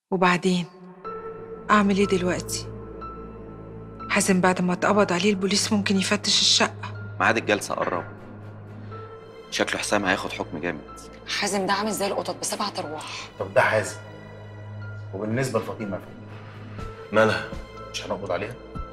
وبعدين أعمل إيه دلوقتي؟ حازم بعد ما اتقبض عليه البوليس ممكن يفتش الشقة ميعاد الجلسة قرب شكله حسام هياخد حكم جامد حازم ده عامل زي القطط بسبعة ارواح طب ده حازم وبالنسبه لفاطمه فين؟ مالها؟ مش هنقبض عليها؟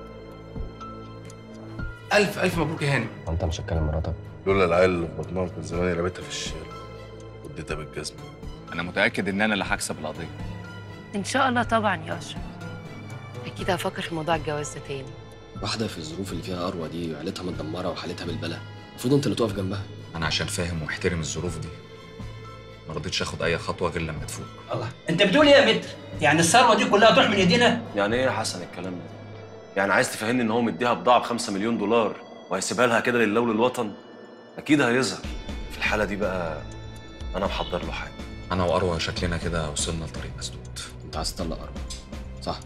ألف ألف مبروك يا هانم انت مش هتكلم مراتك لولا العيال اللي في بطنها كان زماني رميتها في الشارع واديتها بالجزمة انا متاكد ان انا اللي هكسب القضيه ان شاء الله طبعا يا اشرف اكيد هفكر في موضوع الجواز ده تاني واحدة في الظروف اللي فيها أروى دي وعيلتها متدمرة وحالتها بالبلا المفروض أنت اللي تقف جنبها انا عشان فاهم واحترم الظروف دي ما رضيتش اخد اي خطوه غير لما تفوق الله انت بتقول ايه يا متر يعني الثروه دي كلها تروح من ايدينا يعني ايه يا حسن الكلام ده؟ يعني عايز تفهمني ان هو مديها بضاعة ب 5 مليون دولار وهيسيبها لها كده لله وللوطن؟ أكيد هيظهر في الحالة دي بقى أنا محضر له حاجة انا واروى شكلنا كده وصلنا لطريق مسدود أنت عايز تطلق أروى صح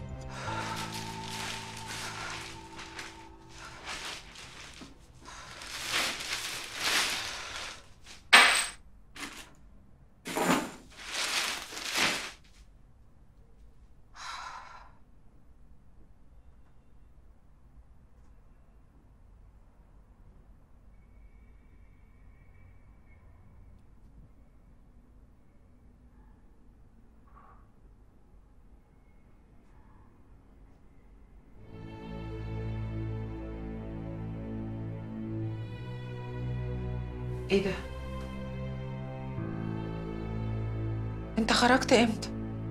إيه ده؟ أنت خرجت إمتى؟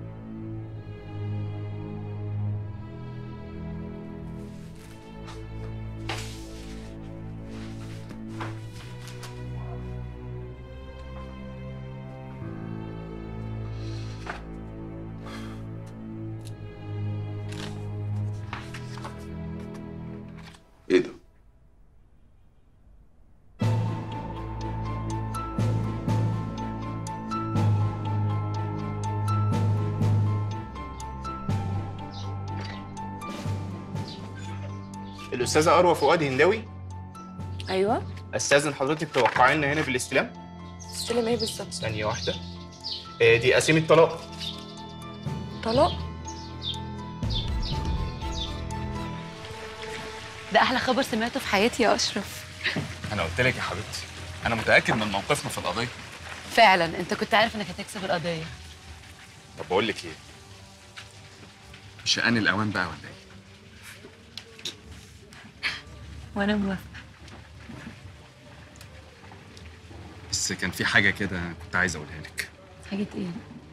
إيه ده؟ الأستاذة أروى فؤاد هنداوي ايوه أستاذن حضرتك توقعي لنا هنا بالاستلام استلم ايه بالظبط ثانية واحدة آه، دي قسيمة طلاق طلاق ده احلى خبر سمعته في حياتي يا اشرف انا قلت لك يا حبيبتي انا متاكد من موقفنا في القضيه فعلا انت كنت عارف انك هتكسب القضيه طب بقول لك إيه شقان الاوان بقى ولا ايه وانا موافقه بس كان في حاجه كده كنت عايز اقولها لك حاجه ايه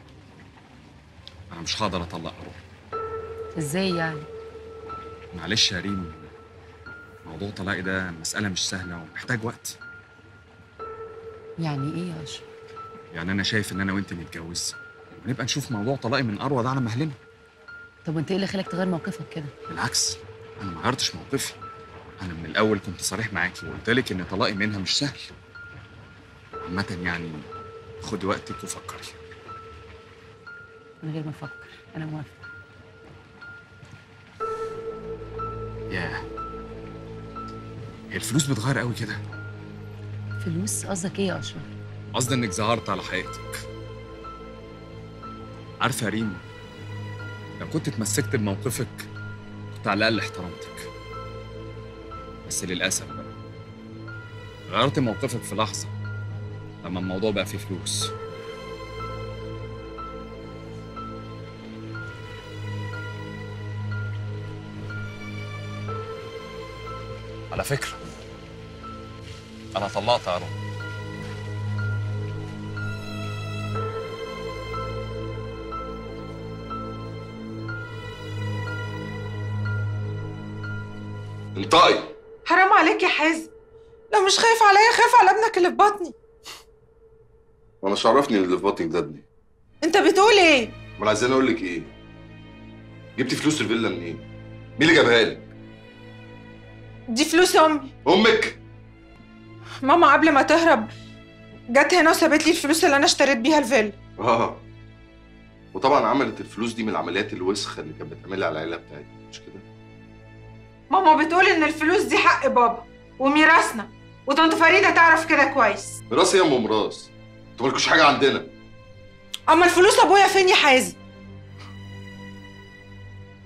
انا مش هقدر اطلق اروح ازاي يعني معلش يا ريم موضوع طلاقي ده مساله مش سهله ومحتاج وقت يعني ايه يا اشرف يعني انا شايف ان انا وانت نتجوز ونبقى نشوف موضوع طلاقي من اروى ده على مهلنا طب وانت ايه اللي خلاك تغير موقفك كده بالعكس انا ما غيرتش موقفي انا من الاول كنت صريح معاكي وقلت لك ان طلاقي منها مش سهل عامه يعني خدي وقتك وفكري من غير ما افكر انا موافقه ياه هي الفلوس بتغير قوي كده فلوس قصدك ايه يا اشرف قصدي انك ظهرت على حقيقتك عارفه يا ريم لو كنت اتمسكت بموقفك كنت على الاقل احترمتك بس للاسف بقى غيرت موقفك في لحظه لما الموضوع بقى فيه فلوس على فكره انا طلقت اروى انطقي حرام عليك يا حازم لو مش خايف عليا خايف على ابنك اللي في بطني وانا مش عرفني ان اللي في بطنك ده ابني انت بتقول ايه امال عايزين اقول لك ايه جبتي فلوس الفيلا منين مين اللي جابها لك دي فلوس امي امك ماما قبل ما تهرب جت هنا وسابت لي الفلوس اللي انا اشتريت بيها الفيلا اه وطبعا عملت الفلوس دي من العمليات الوسخه اللي كانت بتعملها على العيله بتاعتها مش كده ماما بتقول ان الفلوس دي حق بابا وميراثنا وطنط فريده تعرف كده كويس ميراث يا ام ميراث انتوا مالكوش حاجه عندنا اما الفلوس ابويا فين يا حازم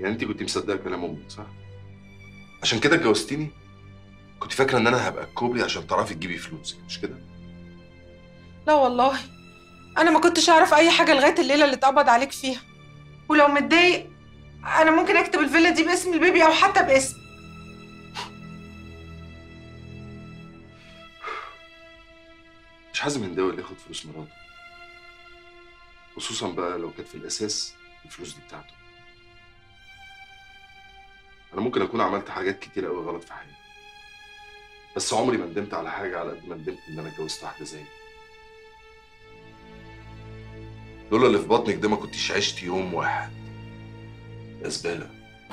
يعني انت كنت مصدقه كلام امك صح؟ عشان كده اتجوزتيني؟ كنت فاكره ان انا هبقى كوبري عشان تعرفي تجيبي فلوسك مش كده؟ لا والله انا ما كنتش اعرف اي حاجه لغايه الليله اللي اتقبض عليك فيها ولو متضايق انا ممكن اكتب الفيلا دي باسم البيبي او حتى باسم مش حازم هنداوي اللي ياخد فلوس مراته خصوصا بقى لو كانت في الاساس الفلوس دي بتاعته انا ممكن اكون عملت حاجات كتير قوي غلط في حياتي بس عمري ما ندمت على حاجه على قد ما ندمت ان انا اتجوزت واحده زيك لولا اللي في بطنك ده ما كنتش عشت يوم واحد يا زباله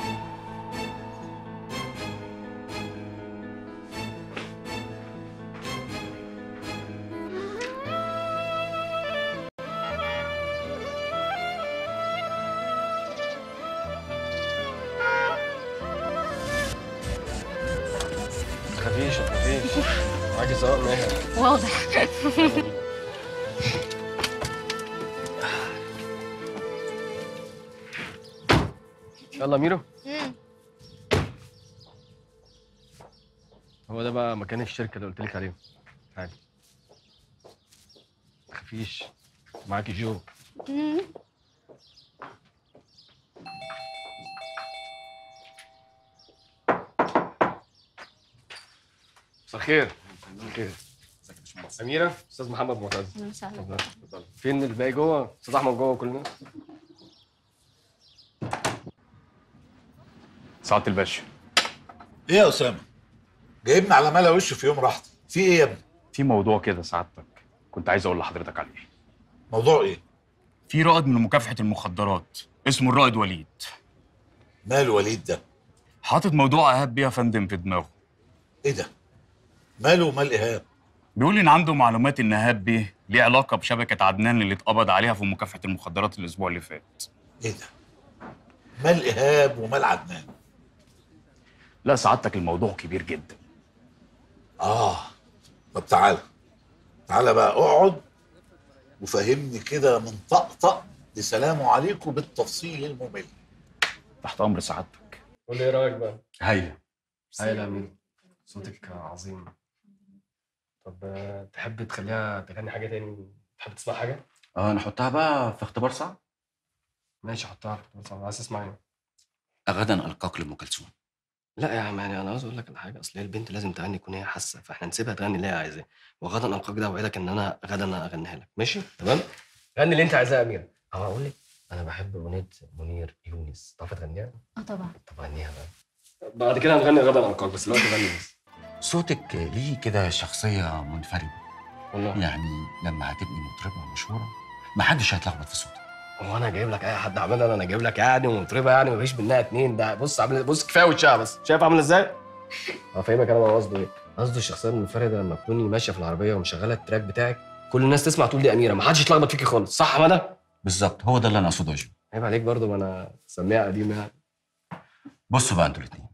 تخافيش ما تخافيش معاكي سواق ماهر واضح يلا ميرو هو ده بقى مكان الشركة اللي قلت لك عليه تعالي ما تخافيش معاكي جو مساء الخير مساء الخير أميرة أستاذ محمد معتز اتفضل، اتفضل. فين الباقي جوه؟ أستاذ أحمد جوه كلنا سعاده الباشا ايه يا اسامه جايبني على ملا وش في يوم راحتي في ايه يا ابني في موضوع كده سعادتك كنت عايز اقول لحضرتك عليه موضوع ايه في رائد من مكافحه المخدرات اسمه الرائد وليد مال وليد ده حاطط موضوع ايهاب بيه يا فندم في دماغه ايه ده ماله ومال ايهاب بيقول ان عنده معلومات ان ايهاب بيه ليه علاقه بشبكه عدنان اللي اتقبض عليها في مكافحه المخدرات الاسبوع اللي فات ايه ده مال ايهاب ومال عدنان لا سعادتك الموضوع كبير جدا اه طب تعالى تعالى بقى اقعد وفهمني كده من طقطق لسلام عليكم بالتفصيل الممل تحت امر سعادتك قول لي ايه رايك بقى؟ هايله هايلة يا أمير صوتك عظيم طب آه، تحب تخليها تغني حاجة تاني؟ تحب تسمع حاجة؟ اه نحطها بقى في اختبار صعب ماشي حطها في اختبار صعب. عايز تسمع ايه؟ غدا القاك لام كلثوم لا يا عم يعني انا عاوز اقول لك على حاجه اصل هي البنت لازم تغني تكون هي حاسه فاحنا نسيبها تغني اللي هي عايزاه وغدا القاك ده اوعدك ان انا غدا انا اغنيها لك ماشي تمام غني اللي انت عايزاه يا اميره هو اقول لك انا بحب اغنيه منير يونس تعرف تغنيها اه طبعا طب غنيها بقى بعد كده هنغني غدا القاك بس دلوقتي غني بس صوتك ليه كده شخصيه منفرده والله يعني لما هتبقي مطربه مشهوره محدش هيتلخبط في صوتك هو انا جايب لك اي حد عملها انا جايب لك يعني ومطربه يعني مفيش منها اتنين ده بص عامل بص كفايه وشها بس شايف عامل ازاي؟ هفهمك انا بقى قصده ايه قصده الشخصيه المنفرده لما تكوني ماشيه في العربيه ومشغله التراك بتاعك كل الناس تسمع تقول دي اميره ما حدش يتلخبط فيكي خالص صح يا مدى؟ بالظبط هو ده اللي انا اقصده يا جو عيب عليك برضه ما انا سميع قديم يعني بصوا بقى انتوا الاثنين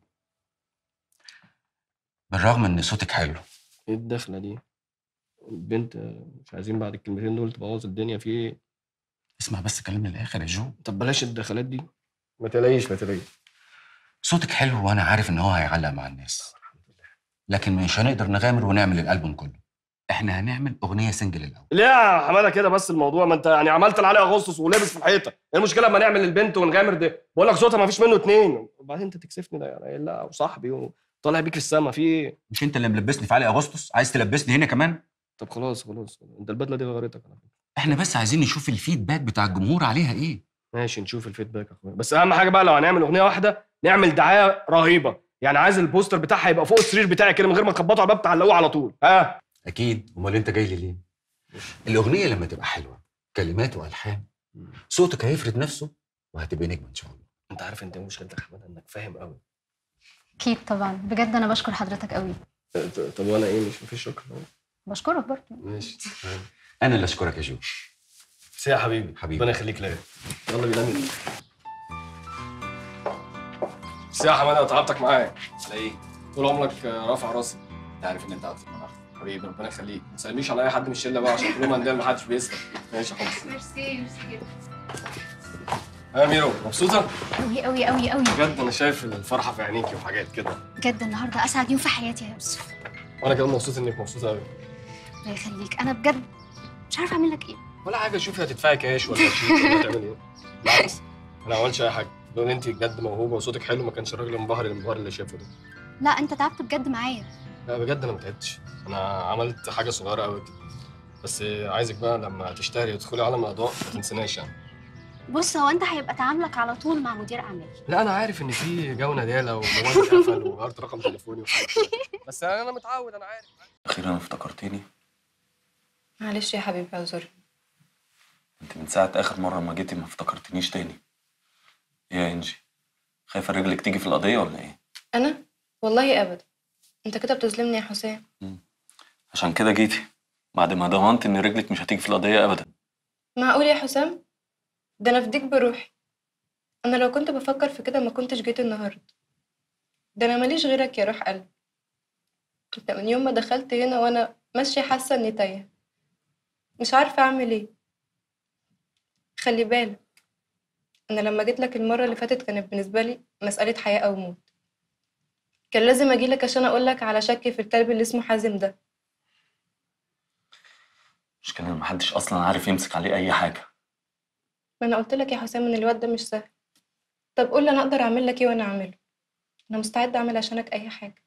بالرغم ان صوتك حلو ايه الدخله دي؟ البنت مش عايزين بعد الكلمتين دول تبوظ الدنيا في ايه؟ اسمع بس كلامي للاخر يا جو طب بلاش الدخلات دي ما تلاقيش ما تلاقيش صوتك حلو وانا عارف ان هو هيعلق مع الناس لكن مش هنقدر نغامر ونعمل الالبوم كله احنا هنعمل اغنيه سنجل الاول ليه يا حماده كده بس الموضوع ما انت يعني عملت اللي عليه اغسطس ولابس في الحيطه ايه المشكله اما نعمل البنت ونغامر ده بقول لك صوتها ما فيش منه اتنين وبعدين انت تكسفني ده يعني لا وصاحبي وطالع بيك للسما في ايه مش انت اللي ملبسني في علي اغسطس عايز تلبسني هنا كمان طب خلاص خلاص انت البدله دي غيرتك على فكره احنا بس عايزين نشوف الفيدباك بتاع الجمهور عليها ايه ماشي نشوف الفيدباك يا اخويا بس اهم حاجه بقى لو هنعمل اغنيه واحده نعمل دعايه رهيبه يعني عايز البوستر بتاعها يبقى فوق السرير بتاعي كده من غير ما تخبطوا على الباب تعلقوه على طول ها اكيد امال انت جاي لي ليه الاغنيه لما تبقى حلوه كلمات والحان صوتك هيفرد نفسه وهتبقى نجم ان شاء الله انت عارف انت ايه مشكلتك يا حماده انك فاهم قوي اكيد طبعا بجد انا بشكر حضرتك قوي طب وانا ايه مش مفيش شكر بشكرك برضه ماشي انا اللي اشكرك يا جو سي يا حبيبي حبيبي ربنا يخليك ليا يلا بينا مين سي يا حماده تعبتك معايا على ايه؟ طول عمرك رافع راسي انت عارف ان انت عارف المناخ حبيبي ربنا يخليك ما تسالنيش على اي حد من الشله بقى عشان كلهم عندنا ما حدش بيسال ماشي يا حمص ميرسي ميرسي جدا يا ميرو مبسوطه قوي قوي قوي قوي بجد انا شايف الفرحه في عينيكي وحاجات كده بجد النهارده اسعد يوم في حياتي يا يوسف وانا كمان مبسوط انك مبسوطه قوي الله يخليك انا بجد مش عارفه اعمل لك ايه ولا حاجه شوفي هتدفعي كاش ولا هتشيلي ولا هتعملي ايه بالعكس انا ما عملتش اي حاجه لو انت بجد موهوبه وصوتك حلو ما كانش الراجل المبهر المبهر اللي شافه ده لا انت تعبت بجد معايا لا بجد انا ما تعبتش انا عملت حاجه صغيره قوي كده بس عايزك بقى لما تشتغلي وتدخلي عالم الاضواء ما تنسناش يعني بص هو انت هيبقى تعاملك على طول مع مدير اعمال لا انا عارف ان في جو ندالة وموبايلي اتقفل وغيرت رقم تليفوني وحاجات كده. بس انا متعود انا عارف اخيرا افتكرتيني معلش يا حبيبي اعذرني انت من ساعه اخر مره ما جيتي ما افتكرتنيش تاني ايه يا انجي خايفه رجلك تيجي في القضيه ولا ايه انا والله ابدا انت كده بتظلمني يا حسام عشان كده جيتي بعد ما ضمنت ان رجلك مش هتيجي في القضيه ابدا معقول يا حسام ده انا افديك بروحي انا لو كنت بفكر في كده ما كنتش جيت النهارده ده انا ماليش غيرك يا روح قلبي انت من يوم ما دخلت هنا وانا ماشيه حاسه اني تايهه مش عارفه اعمل ايه خلي بالك انا لما جيت لك المره اللي فاتت كانت بالنسبه لي مساله حياه او موت كان لازم اجي لك عشان اقول لك على شكي في الكلب اللي اسمه حازم ده المشكله ان محدش اصلا عارف يمسك عليه اي حاجه ما انا قلت لك يا حسام ان الواد ده مش سهل طب قول لي انا اقدر اعمل لك ايه وانا اعمله انا مستعده اعمل عشانك اي حاجه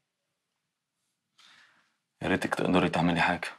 يا ريتك تقدري تعملي حاجه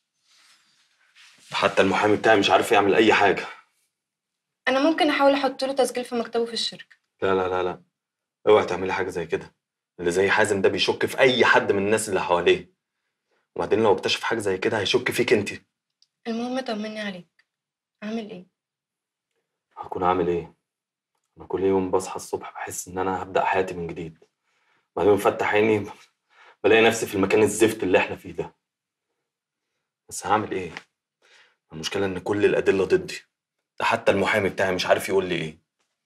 حتى المحامي بتاعي مش عارف يعمل اي حاجه انا ممكن احاول احط له تسجيل في مكتبه في الشركه لا لا لا لا اوعي تعملي حاجه زي كده اللي زي حازم ده بيشك في اي حد من الناس اللي حواليه وبعدين لو اكتشف حاجه زي كده هيشك فيك انت المهم طمني عليك عامل ايه هكون عامل ايه انا كل يوم بصحى الصبح بحس ان انا هبدا حياتي من جديد بعدين بفتح عيني بلاقي نفسي في المكان الزفت اللي احنا فيه ده بس هعمل ايه المشكله ان كل الادله ضدي ده حتى المحامي بتاعي مش عارف يقول لي ايه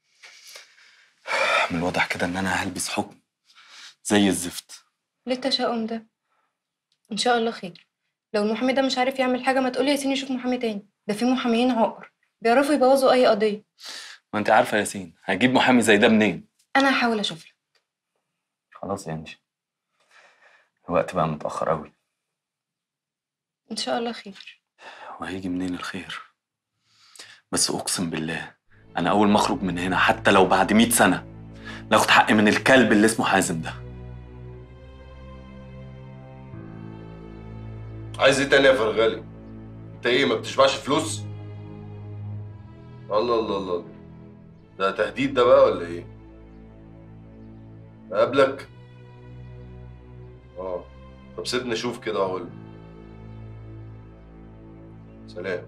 من الواضح كده ان انا هلبس حكم زي الزفت ليه التشاؤم ده ان شاء الله خير لو المحامي ده مش عارف يعمل حاجه ما تقولي يا سيني شوف محامي تاني ده في محاميين عقر بيعرفوا يبوظوا اي قضيه ما انت عارفه يا ياسين هجيب محامي زي ده منين انا هحاول اشوف لك خلاص يا انجي الوقت بقى متاخر قوي ان شاء الله خير وهيجي منين الخير بس اقسم بالله انا اول ما اخرج من هنا حتى لو بعد 100 سنه ناخد حقي من الكلب اللي اسمه حازم ده عايز ايه تاني يا فرغالي؟ انت ايه ما بتشبعش فلوس؟ الله الله الله ده تهديد ده بقى ولا ايه؟ اقابلك؟ اه طب سيبني اشوف كده اقول سلام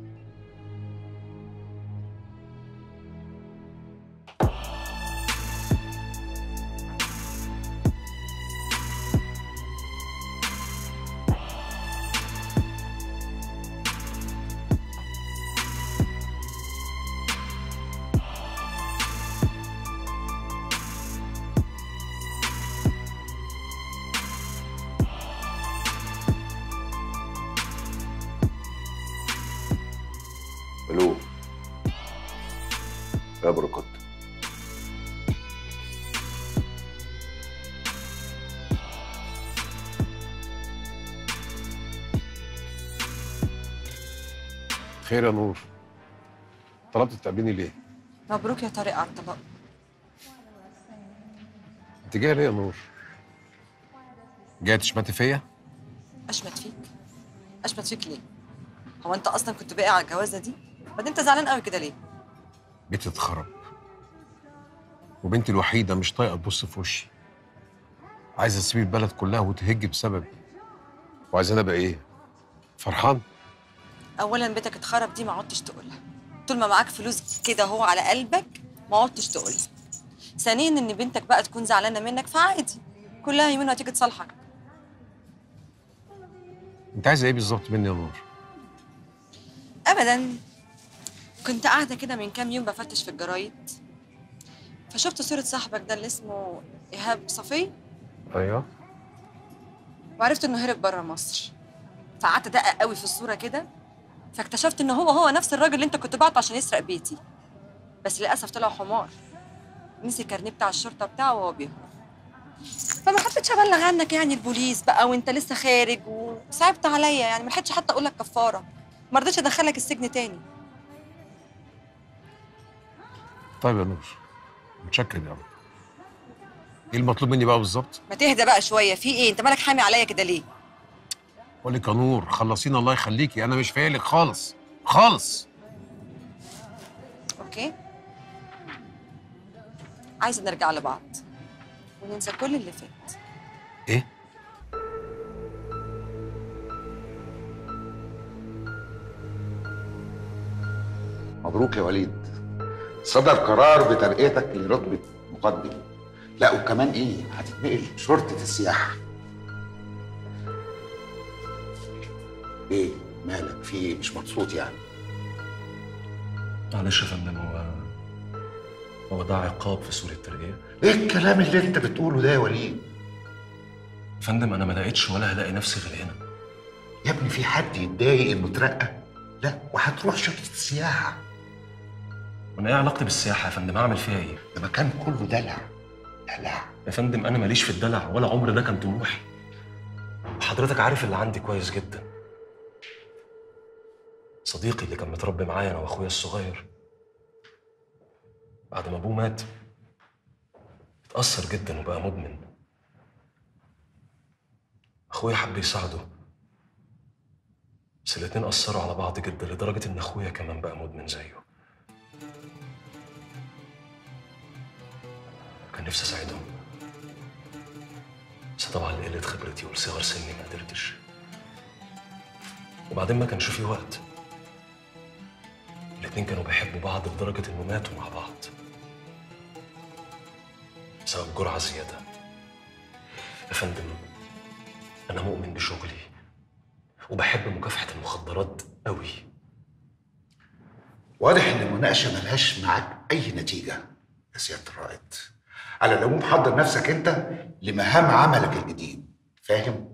الو يا بركات خير يا نور طلبت تقابليني ليه؟ مبروك يا طارق على الطلاق انت جايه ليه يا نور؟ جايه تشمتي فيا؟ اشمت فيك اشمت فيك ليه هو انت اصلا كنت باقي على الجوازه دي بعدين انت زعلان قوي كده ليه بيتي اتخرب وبنتي الوحيده مش طايقه تبص في وشي عايزه تسيب البلد كلها وتهج بسببي وعايزاني ابقى ايه؟ فرحان؟ اولا بيتك اتخرب دي ما عدتش تقولها طول ما معاك فلوس كده هو على قلبك ما عدتش تقولها ثانيا ان بنتك بقى تكون زعلانه منك فعادي كلها يمين وهتيجي تصالحك انت عايزه ايه بالظبط مني يا نور؟ ابدا كنت قاعده كده من كام يوم بفتش في الجرايد فشفت صوره صاحبك ده اللي اسمه ايهاب صفي ايوه وعرفت انه هرب بره مصر فقعدت ادقق قوي في الصوره كده فاكتشفت ان هو هو نفس الراجل اللي انت كنت بعته عشان يسرق بيتي بس للاسف طلع حمار نسي الكارنيه بتاع الشرطه بتاعه وهو بيهرب فما حبيتش ابلغ عنك يعني البوليس بقى وانت لسه خارج وصعبت عليا يعني ما لحقتش حتى اقول لك كفاره ما رضيتش ادخلك السجن تاني طيب يا نور متشكر يا رب ايه المطلوب مني بقى بالظبط؟ ما تهدى بقى شويه في ايه انت مالك حامي عليا كده ليه بقول لك يا نور خلصينا الله يخليكي انا مش فايلك خالص خالص اوكي عايزه نرجع لبعض وننسى كل اللي فات ايه؟ مبروك يا وليد صدر قرار بترقيتك لرتبة مقدم لا وكمان ايه هتتنقل شرطة السياحة ايه مالك في ايه مش مبسوط يعني معلش يا فندم هو هو ده عقاب في سورة الترقية ايه الكلام اللي انت بتقوله ده يا وليد يا فندم أنا ما لقيتش ولا هلاقي نفسي غير هنا يا ابني في حد يتضايق انه اترقى لا وهتروح شرطة السياحة وأنا إيه علاقتي بالسياحة يا فندم أعمل فيها إيه؟ ده مكان كله دلع دلع يا فندم أنا ماليش في الدلع ولا عمر ده كان طموحي وحضرتك عارف اللي عندي كويس جدا صديقي اللي كان متربي معايا أنا وأخويا الصغير بعد ما أبوه مات اتأثر جدا وبقى مدمن أخويا حب يساعده بس الاتنين أثروا على بعض جدا لدرجة إن أخويا كمان بقى مدمن زيه كان نفسي أساعدهم بس طبعا لقلة خبرتي ولصغر سني ما قدرتش وبعدين ما كانش فيه وقت الاتنين كانوا بيحبوا بعض لدرجة إنه ماتوا مع بعض بسبب جرعة زيادة يا فندم أنا مؤمن بشغلي وبحب مكافحة المخدرات قوي واضح ان المناقشة ملهاش معاك اي نتيجة يا سيادة الرائد على العموم حضر نفسك انت لمهام عملك الجديد فاهم؟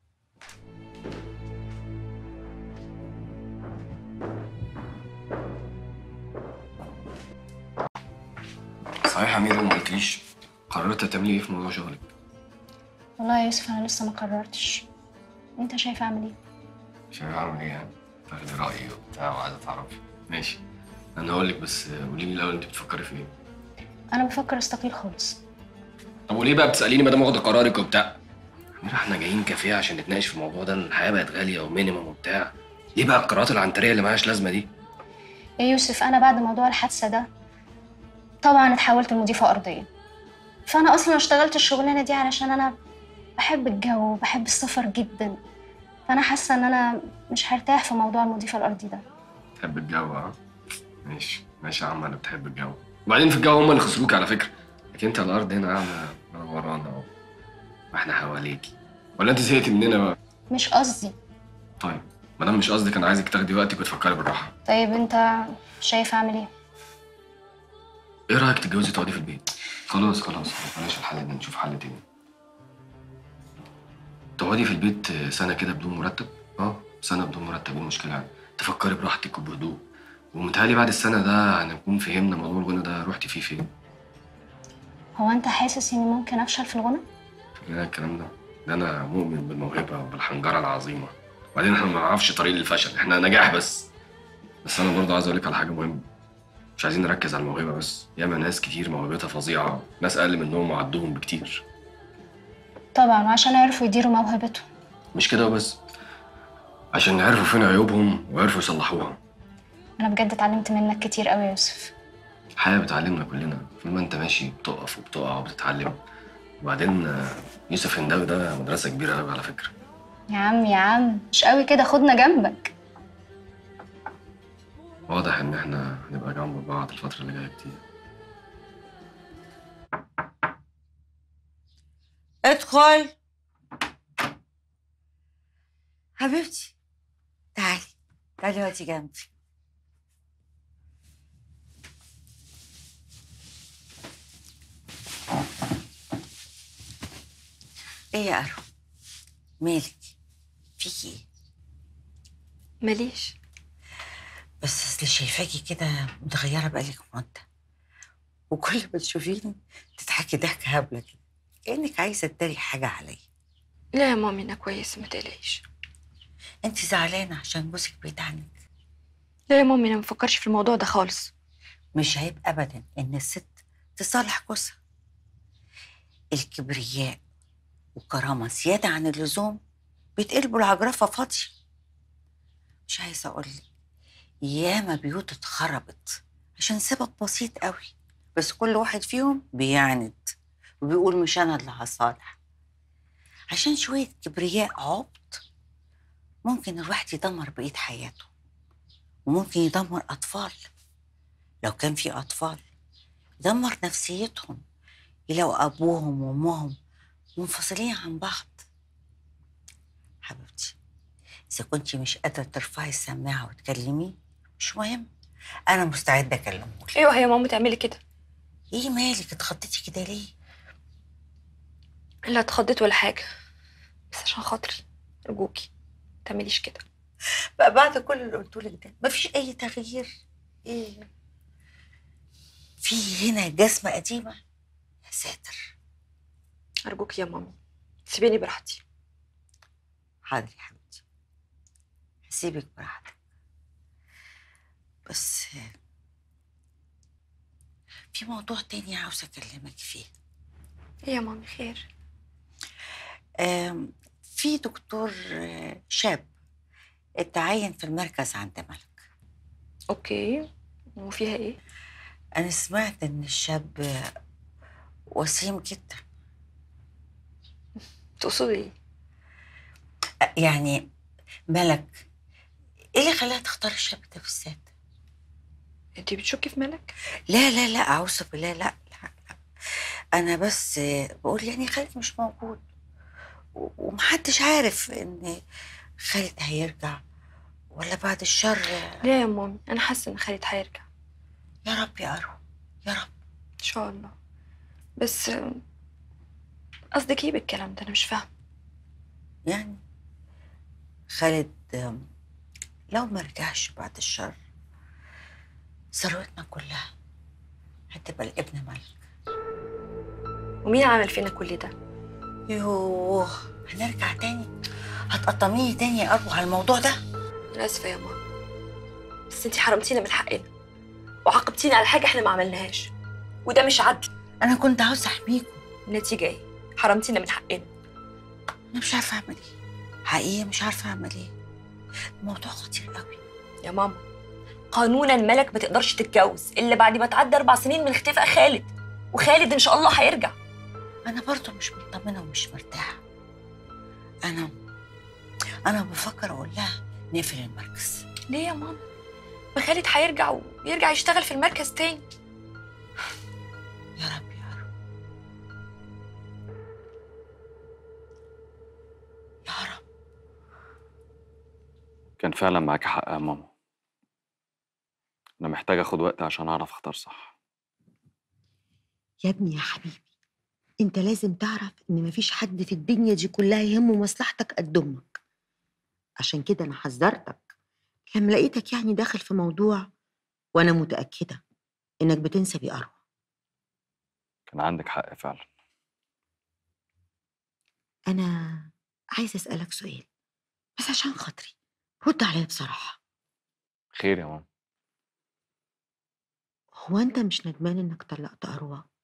صحيح يا ميرو ما قلتليش قررت تعملي ايه في موضوع شغلك والله يا يوسف انا لسه ما قررتش انت شايف اعمل ايه مش عارف اعمل ايه يعني تاخدي رايي وبتاع وعايزه تعرفي ماشي انا هقول لك بس قولي لي الاول انت بتفكري في ايه انا بفكر استقيل خالص طب وليه بقى بتساليني ما دام واخده قرارك وبتاع ميرا احنا جايين كافيه عشان نتناقش في الموضوع ده الحياه بقت غاليه ومينيمم وبتاع ليه بقى القرارات العنتريه اللي مالهاش لازمه دي يا يوسف انا بعد موضوع الحادثه ده طبعا اتحولت لمضيفه ارضيه فانا اصلا اشتغلت الشغلانه دي علشان انا بحب الجو وبحب السفر جدا فانا حاسه ان انا مش هرتاح في موضوع المضيفه الارضي ده بتحب الجو ها ماشي ماشي يا عم انا بتحب الجو وبعدين في الجو هم اللي خسروك على فكره لكن انت على الارض هنا قاعده انا ورانا اهو واحنا حواليكي ولا انت زهقتي مننا بقى مش قصدي طيب ما دام مش قصدك انا عايزك تاخدي وقتك وتفكري بالراحه طيب انت شايف اعمل ايه ايه رايك تتجوزي تقعدي في البيت خلاص خلاص بلاش الحل ده نشوف حل تاني تقعدي في البيت سنه كده بدون مرتب اه سنه بدون مرتب ايه المشكله يعني تفكري براحتك وبهدوء ومتهيألي بعد السنه ده هنكون فهمنا موضوع الغنى ده رحتي فيه فين هو انت حاسس اني ممكن افشل في الغنى لا الكلام ده ده انا مؤمن بالموهبه وبالحنجره العظيمه وبعدين احنا ما نعرفش طريق للفشل احنا نجاح بس بس انا برضه عايز اقول لك على حاجه مهمه مش عايزين نركز على الموهبه بس ياما ناس كتير موهبتها فظيعه ناس اقل منهم وعدهم بكتير طبعا وعشان يعرفوا يديروا موهبتهم مش كده وبس عشان يعرفوا فين عيوبهم ويعرفوا يصلحوها انا بجد اتعلمت منك كتير قوي يا يوسف الحياه بتعلمنا كلنا طول ما انت ماشي بتقف وبتقع وبتتعلم وبعدين آه، يوسف هنداوي ده مدرسه كبيره قوي على فكره يا عم يا عم مش قوي كده خدنا جنبك واضح ان احنا هنبقى جنب بعض الفتره اللي جايه كتير ادخل حبيبتي تعالي تعالي اقعدي جنبي ايه يا ارو مالك فيكي ايه ماليش بس اصل شايفاكي كده متغيره بقالك مده وكل ما تشوفيني تضحكي ضحكة هبلة كده كأنك عايزة تداري حاجة عليا لا يا مامي انا كويسه ما تقلقيش انت زعلانة عشان جوزك بعيد عنك لا يا مامي انا ما بفكرش في الموضوع ده خالص مش عيب أبدا إن الست تصالح جوزها الكبرياء وكرامة زيادة عن اللزوم بيتقلبوا العجرفة فاضية مش عايزة أقولك ياما بيوت اتخربت عشان سبب بسيط قوي بس كل واحد فيهم بيعند وبيقول مش أنا اللي هصالح عشان شوية كبرياء عبط ممكن الواحد يدمر بقية حياته وممكن يدمر أطفال لو كان في أطفال يدمر نفسيتهم يلاقوا أبوهم وأمهم منفصلين عن بعض حبيبتي إذا كنتي مش قادرة ترفعي السماعة وتكلميه مش مهم أنا مستعدة أكلمه ايوه يا ماما تعملي كده إيه مالك اتخضيتي كده ليه؟ لا اتخضيت ولا حاجه بس عشان خاطري ارجوكي ما تعمليش كده بقى بعد كل اللي قلتولك ده مفيش أي تغيير إيه؟ في هنا جسمة قديمة يا ساتر ارجوكي يا مامي سيبيني براحتي حاضر يا حبيبتي هسيبك براحتك بس في موضوع تاني عاوزة أكلمك فيه ايه يا مامي خير آم، في دكتور آه، شاب اتعين في المركز عند ملك اوكي وفيها ايه أنا سمعت إن الشاب آه، وسيم جدا تقصدي ايه آه، يعني ملك ايه اللي خلاها تختار الشاب ده بالذات انتي بتشكي في ملك لا لا لا اعوذ بالله لا لا لا انا بس آه، بقول يعني خالد مش موجود و- ومحدش عارف ان خالد هيرجع ولا بعد الشر آه، لا يا مامي انا حاسه ان خالد هيرجع يا رب يا أرو يا رب ان شاء الله بس آم، قصدك ايه بالكلام ده انا مش فاهمه يعني خالد آم، لو ما رجعش بعد الشر ثروتنا كلها هتبقى لابن ملك ومين عمل فينا كل ده يوه هنرجع تاني هتقطميني تاني يا أرو على الموضوع ده انا اسفه يا ماما بس انتي حرمتينا من حقنا وعاقبتينا على حاجه احنا ما عملناهاش وده مش عدل انا كنت عاوزه احميكم النتيجه ايه حرمتينا من حقنا انا مش عارفه اعمل ايه حقيقي مش عارفه اعمل ايه الموضوع خطير قوي يا ماما قانونا ملك ما تقدرش تتجوز الا بعد ما تعدي اربع سنين من اختفاء خالد وخالد ان شاء الله هيرجع انا برضه مش مطمنه ومش مرتاحه انا انا بفكر اقول لها نقفل المركز ليه يا ماما ما خالد هيرجع ويرجع يشتغل في المركز تاني يا رب يا رب يا رب كان فعلا معاك حق يا ماما انا محتاج اخد وقت عشان اعرف اختار صح يا ابني يا حبيبي انت لازم تعرف ان مفيش حد في الدنيا دي كلها يهمه مصلحتك قد امك عشان كده انا حذرتك لما لقيتك يعني داخل في موضوع وانا متاكده انك بتنسى بيه اروى كان عندك حق فعلا انا عايزه اسالك سؤال بس عشان خاطري رد عليا بصراحه خير يا ماما هو انت مش ندمان انك طلقت اروى